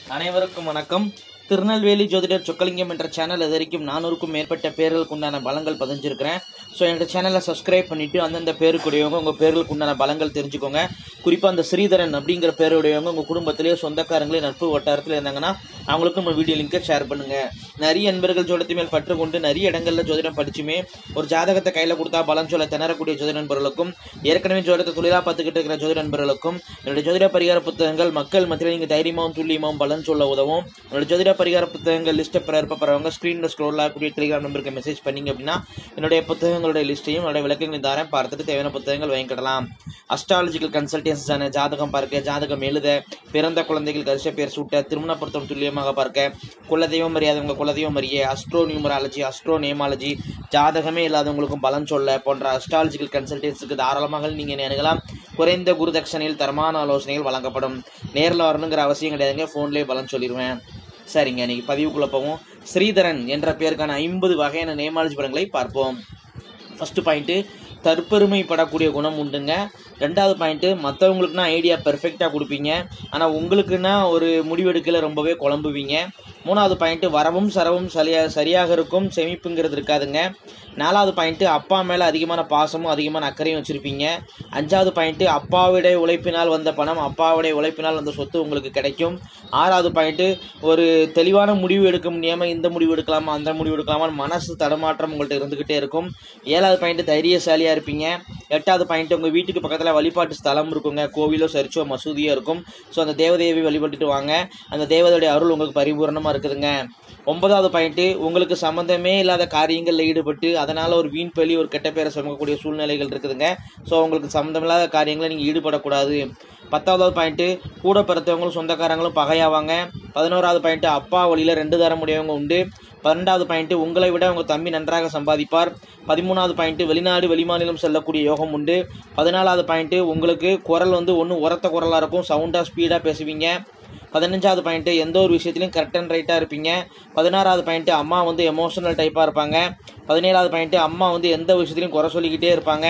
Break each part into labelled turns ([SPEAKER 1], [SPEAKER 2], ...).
[SPEAKER 1] அனைவருக்கும் வணக்கம் திருநெல்வேலி ஜோதிடர் சொக்கலிங்கம் என்ற சேனல் இது வரைக்கும் நானூறுக்கும் மேற்பட்ட பேர்களுக்கு உண்டான பலங்கள் பதிஞ்சிருக்கிறேன் ஸோ என்னோட சேனலை சப்ஸ்கிரைப் பண்ணிட்டு அந்தந்த பேருக்குடையவங்க உங்கள் பேர்களுக்கு உண்டான பலங்கள் தெரிஞ்சுக்கோங்க குறிப்பாக அந்த ஸ்ரீதரன் அப்படிங்கிற பேருடையவங்க உங்கள் குடும்பத்திலேயே சொந்தக்காரங்களே நட்பு வட்டாரத்தில் இருந்தாங்கன்னா அவங்களுக்கும் நம்ம வீடியோ லிங்கை ஷேர் பண்ணுங்க நிறைய நண்பர்கள் ஜோடத்து மேல் பற்று கொண்டு நிறைய இடங்கள்ல ஜோதிடம் படிச்சுமே ஒரு ஜாதகத்தை கையில் கொடுத்தா பலன் சொல்ல திணறக்கூடிய ஜோதிட நண்பர்களுக்கும் ஏற்கனவே ஜோதிடத்தை தொழிலாக பார்த்துக்கிட்டு இருக்கிற ஜோதிட நண்பர்களுக்கும் என்னுடைய ஜோதிட பரிகார புத்தகங்கள் மக்கள் மத்தியில் நீங்கள் தைரியமாகவும் துல்லியமாகவும் பலன் சொல்ல உதவும் என்னோட ஜோதிட பரிகார புத்தகங்கள் லிஸ்ட்டை பெற இருப்பவங்க ஸ்க்ரீனில் ஸ்க்ரோல் ஆகக்கூடிய டெலிகிராம் நம்பருக்கு மெசேஜ் பண்ணீங்க அப்படின்னா என்னுடைய புத்தகங்களுடைய லிஸ்ட்டையும் என்னுடைய விளக்கங்களையும் தரேன் பார்த்துட்டு தேவையான புத்தகங்கள் வாங்கிக்கிடலாம் அஸ்ட்ராலஜிக்கல் கன்சல்டேஷன்ஸான ஜாதகம் பார்க்க ஜாதகம் எழுத பிறந்த குழந்தைகள் கரிச பேர் சூட்ட திருமண பொருத்தம் துல்லியமாக பார்க்க குலதெய்வம் அறியாதவங்க குலதெய்வம் அறிய அஸ்ட்ரோ நியூமராலஜி அஸ்ட்ரோ நேமாலஜி ஜாதகமே இல்லாதவங்களுக்கும் பலன் சொல்ல போன்ற அஸ்ட்ராலஜிக்கல் கன்சல்டேஷனுக்கு தாராளமாக நீங்கள் அணுகலாம் குறைந்த குருதட்சணையில் தரமான ஆலோசனைகள் வழங்கப்படும் நேரில் வரணுங்கிற அவசியம் கிடையாதுங்க ஃபோன்லேயே பலன் சொல்லிடுவேன் சரிங்க இன்னைக்கு பதிவுக்குள்ள போவோம் ஸ்ரீதரன் என்ற பெயருக்கான ஐம்பது வகையான நேமாலஜி படங்களை பார்ப்போம் ஃபர்ஸ்ட் பாயிண்ட்டு தற்பெருமைப்படக்கூடிய குணம் உண்டுங்க ரெண்டாவது பாயிண்ட்டு மற்றவங்களுக்குனா ஐடியா பெர்ஃபெக்டாக கொடுப்பீங்க ஆனால் உங்களுக்குன்னா ஒரு முடிவெடுக்கல ரொம்பவே குழம்புவீங்க மூணாவது பாயிண்ட்டு வரவும் சரவும் சரியா சரியாக இருக்கும் செமிப்புங்கிறது இருக்காதுங்க நாலாவது பாயிண்ட்டு அப்பா மேலே அதிகமான பாசமும் அதிகமான அக்கறையும் வச்சுருப்பீங்க அஞ்சாவது பாயிண்ட்டு அப்பாவுடைய உழைப்பினால் வந்த பணம் அப்பாவுடைய உழைப்பினால் வந்த சொத்து உங்களுக்கு கிடைக்கும் ஆறாவது பாயிண்ட்டு ஒரு தெளிவான முடிவு எடுக்க முடியாமல் இந்த முடிவு எடுக்கலாமா அந்த முடிவு எடுக்கலாமா மனசு தடுமாற்றம் உங்கள்கிட்ட இருந்துக்கிட்டே இருக்கும் ஏழாவது பாயிண்ட்டு தைரியசாலியாக இருப்பீங்க எட்டாவது பாயிண்ட் உங்கள் வீட்டுக்கு பக்கத்தில் வழிபாட்டு ஸ்தலம் இருக்குங்க கோவிலோ சர்ச்சோ மசூதியோ இருக்கும் ஸோ அந்த தேவதேவி வழிபட்டுட்டு வாங்க அந்த தேவதையுடைய அருள் உங்களுக்கு பரிபூரணமாக இருக்குதுங்க ஒன்பதாவது பாயிண்ட்டு உங்களுக்கு சம்மந்தமே இல்லாத காரியங்களில் ஈடுபட்டு அதனால் ஒரு வீண் பலி ஒரு கெட்ட பேரை சுமக்கக்கூடிய சூழ்நிலைகள் இருக்குதுங்க ஸோ உங்களுக்கு சம்மந்தமில்லாத காரியங்களை நீங்கள் ஈடுபடக்கூடாது பத்தாவது பாயிண்ட்டு கூட பிறத்தவங்களும் சொந்தக்காரங்களும் பகையாவாங்க பதினோராவது பாயிண்ட்டு அப்பா வழியில் ரெண்டு தர முடியவங்க உண்டு பன்னெண்டாவது பாயிண்ட்டு உங்களை விட உங்கள் தம்பி நன்றாக சம்பாதிப்பார் பதிமூணாவது பாயிண்ட்டு வெளிநாடு வெளிமாநிலம் செல்லக்கூடிய யோகம் உண்டு பதினாலாவது பாயிண்ட்டு உங்களுக்கு குரல் வந்து ஒன்று உரத்த குரலாக இருக்கும் சவுண்டாக ஸ்பீடாக பேசுவீங்க பதினஞ்சாவது பாயிண்ட்டு எந்த ஒரு விஷயத்துலையும் கரெக்ட் அண்ட் ரைட்டாக இருப்பீங்க பதினாறாவது பாயிண்ட்டு அம்மா வந்து எமோஷனல் டைப்பாக இருப்பாங்க பதினேழாவது பாயிண்ட்டு அம்மா வந்து எந்த விஷயத்துலையும் குறை சொல்லிக்கிட்டே இருப்பாங்க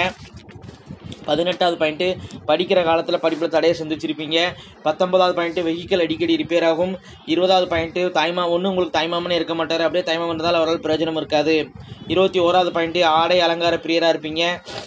[SPEAKER 1] பதினெட்டாவது பாயிண்ட்டு படிக்கிற காலத்தில் படிப்பில் தடையை சந்திச்சிருப்பீங்க பத்தொன்பதாவது பாயிண்ட்டு வெஹிக்கல் அடிக்கடி ரிப்பேர் ஆகும் இருபதாவது பாயிண்ட்டு தாய்மா ஒன்று உங்களுக்கு தாய்மாமனே இருக்க மாட்டார் அப்படியே தாய்மாமன் இருந்தால் அவரால் பிரயோஜனம் இருக்காது இருபத்தி ஓராவது பாயிண்ட்டு ஆடை அலங்கார பிரியராக இருப்பீங்க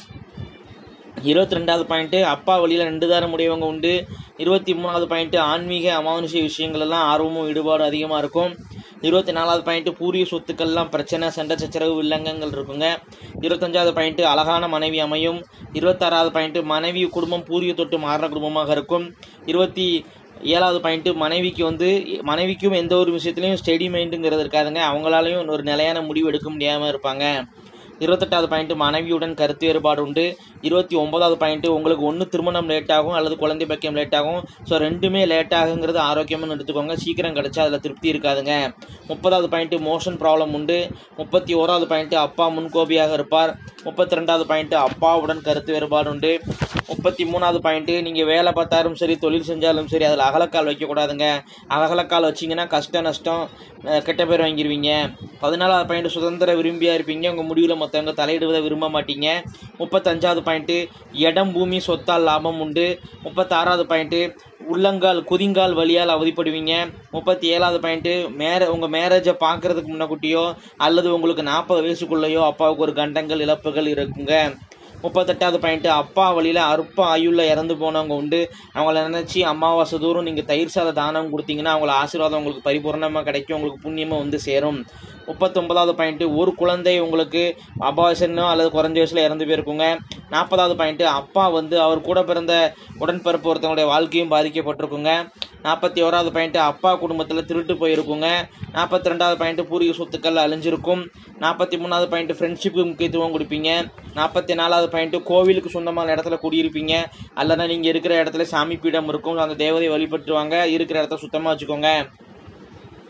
[SPEAKER 1] இருபத்தி ரெண்டாவது பாயிண்ட்டு அப்பா வழியில் ரெண்டு தாரம் உடையவங்க உண்டு இருபத்தி மூணாவது பாயிண்ட்டு ஆன்மீக அமானுஷிய விஷயங்கள் எல்லாம் ஆர்வமும் ஈடுபாடும் அதிகமாக இருக்கும் இருபத்தி நாலாவது பாயிண்ட்டு பூரிய சொத்துக்கள்லாம் பிரச்சனை சண்டை சச்சரவு வில்லங்கங்கள் இருக்குங்க இருபத்தஞ்சாவது பாயிண்ட்டு அழகான மனைவி அமையும் இருபத்தாறாவது பாயிண்ட்டு மனைவி குடும்பம் பூரிய தொட்டு மாறின குடும்பமாக இருக்கும் இருபத்தி ஏழாவது பாயிண்ட்டு மனைவிக்கு வந்து மனைவிக்கும் எந்த ஒரு விஷயத்துலையும் ஸ்டெடி மைண்டுங்கிறது இருக்காதுங்க அவங்களாலையும் ஒரு நிலையான முடிவு எடுக்க முடியாமல் இருப்பாங்க இருபத்தெட்டாவது பாயிண்ட் மனைவியுடன் கருத்து வேறுபாடு உண்டு இருபத்தி ஒன்பதாவது பாயிண்ட் உங்களுக்கு ஒன்று திருமணம் லேட் ஆகும் அல்லது குழந்தை பக்கியம் லேட் ஆகும் ஸோ ரெண்டுமே லேட் ஆகுங்கிறது ஆரோக்கியம்னு எடுத்துக்கோங்க சீக்கிரம் கிடைச்சா அதில் திருப்தி இருக்காதுங்க முப்பதாவது பாயிண்ட் மோஷன் ப்ராப்ளம் உண்டு முப்பத்தி ஓராவது பாயிண்ட் அப்பா முன்கோபியாக இருப்பார் முப்பத்தி ரெண்டாவது பாயிண்ட் அப்பாவுடன் கருத்து வேறுபாடு உண்டு முப்பத்தி மூணாவது பாயிண்ட்டு நீங்கள் வேலை பார்த்தாலும் சரி தொழில் செஞ்சாலும் சரி அதில் அகலக்கால் வைக்கக்கூடாதுங்க அகலக்கால் வச்சிங்கன்னா கஷ்டம் நஷ்டம் அஹ், கெட்ட பேர் வாங்கிடுவீங்க பதினாலாவது பாயிண்ட் சுதந்திர விரும்பியாக இருப்பீங்க உங்கள் முடிவில் மற்றவங்க தலையிடுவதை விரும்ப மாட்டீங்க முப்பத்தஞ்சாவது பாயிண்ட்டு இடம் பூமி சொத்தால் லாபம் உண்டு முப்பத்தாறாவது பாயிண்ட்டு உள்ளங்கால் குதிங்கால் வழியால் அவதிப்படுவீங்க முப்பத்தி ஏழாவது பாயிண்ட்டு மேர உங்கள் மேரேஜை பார்க்கறதுக்கு முன்னக்கூட்டியோ அல்லது உங்களுக்கு நாற்பது வயசுக்குள்ளேயோ அப்பாவுக்கு ஒரு கண்டங்கள் இழப்புகள் இருக்குங்க முப்பத்தெட்டாவது பாயிண்ட்டு அப்பா வழியில் அற்ப ஆயுளில் இறந்து போனவங்க உண்டு அவங்கள நினச்சி அமாவாசை தூரம் நீங்கள் தயிர் சாத தானம் கொடுத்தீங்கன்னா அவங்கள ஆசீர்வாதம் உங்களுக்கு பரிபூர்ணமாக கிடைக்கும் உங்களுக்கு புண்ணியமாக வந்து சேரும் முப்பத்தொன்பதாவது பாயிண்ட்டு ஒரு குழந்தை உங்களுக்கு அபாசனோ அல்லது குறைஞ்ச வயசில் இறந்து போயிருக்குங்க நாற்பதாவது பாயிண்ட்டு அப்பா வந்து அவர் கூட பிறந்த உடன்பிறப்பு ஒருத்தவங்களுடைய வாழ்க்கையும் பாதிக்கப்பட்டிருக்குங்க நாற்பத்தி ஓராவது பாயிண்ட்டு அப்பா குடும்பத்தில் திருட்டு போயிருக்குங்க நாற்பத்தி ரெண்டாவது பாயிண்ட்டு பூர்வீக சொத்துக்கள் அழிஞ்சிருக்கும் நாற்பத்தி மூணாவது பாயிண்ட்டு ஃப்ரெண்ட்ஷிப்புக்கு முக்கியத்துவம் கொடுப்பீங்க நாற்பத்தி நாலாவது பாயிண்ட்டு கோவிலுக்கு சொந்தமான இடத்துல குடியிருப்பீங்க அல்லனா நீங்கள் இருக்கிற இடத்துல சாமி பீடம் இருக்கும் அந்த தேவதையை வழிபட்டுவாங்க இருக்கிற இடத்த சுத்தமாக வச்சுக்கோங்க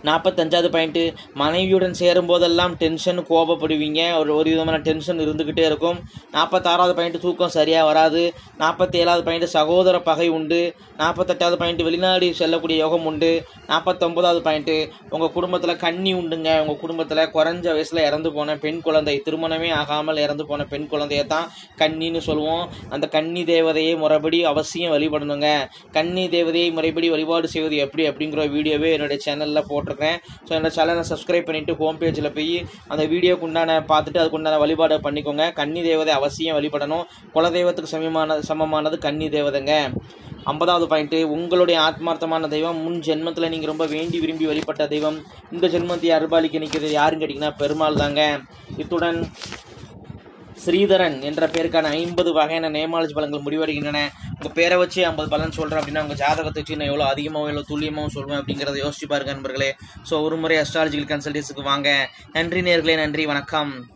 [SPEAKER 1] நாற்பத்தஞ்சாவது பாயிண்ட்டு மனைவியுடன் சேரும் போதெல்லாம் டென்ஷன் கோபப்படுவீங்க ஒரு ஒரு விதமான டென்ஷன் இருந்துக்கிட்டே இருக்கும் நாற்பத்தாறாவது பாயிண்ட் தூக்கம் சரியாக வராது நாற்பத்தி ஏழாவது பாயிண்ட் சகோதர பகை உண்டு நாற்பத்தெட்டாவது பாயிண்ட் வெளிநாடு செல்லக்கூடிய யோகம் உண்டு நாற்பத்தொம்போதாவது பாயிண்ட்டு உங்கள் குடும்பத்தில் கன்னி உண்டுங்க உங்கள் குடும்பத்தில் குறைஞ்ச வயசில் இறந்து போன பெண் குழந்தை திருமணமே ஆகாமல் இறந்து போன பெண் குழந்தைய தான் கன்னின்னு சொல்லுவோம் அந்த கன்னி தேவதையை முறைப்படி அவசியம் வழிபடணுங்க கன்னி தேவதையை முறைப்படி வழிபாடு செய்வது எப்படி அப்படிங்கிற வீடியோவே என்னுடைய சேனலில் போட்டிருக்கேன் ஸோ என்னோட சேனலை சப்ஸ்கிரைப் பண்ணிவிட்டு ஹோம் பேஜில் போய் அந்த வீடியோக்கு உண்டான பார்த்துட்டு அதுக்கு உண்டான வழிபாடு பண்ணிக்கோங்க கன்னி தேவதை அவசியம் வழிபடணும் குலதெய்வத்துக்கு சமமான சமமானது கன்னி தேவதைங்க ஐம்பதாவது பாயிண்ட்டு உங்களுடைய ஆத்மார்த்தமான தெய்வம் முன் ஜென்மத்தில் நீங்கள் ரொம்ப வேண்டி விரும்பி வழிபட்ட தெய்வம் இந்த ஜென்மத்தை அருபாலிக்க நிற்கிறது யாருன்னு கேட்டிங்கன்னா பெருமாள் தாங்க இத்துடன் ஸ்ரீதரன் என்ற பேருக்கான ஐம்பது வகையான நேமாலஜி பலன்கள் முடிவடைகின்றன உங்கள் பேரை வச்சு ஐம்பது பலன் சொல்கிறேன் அப்படின்னா உங்கள் ஜாதகத்தை வச்சு நான் எவ்வளோ அதிகமாக எவ்வளோ துல்லியமாகவும் சொல்லுவேன் அப்படிங்கிறத யோசிச்சு பாருங்க நண்பர்களே ஸோ ஒரு முறை அஸ்ட்ராலஜிக்கல் கன்சல்டேஷனுக்கு வாங்க நன்றி நேர்களே நன்றி வணக்கம்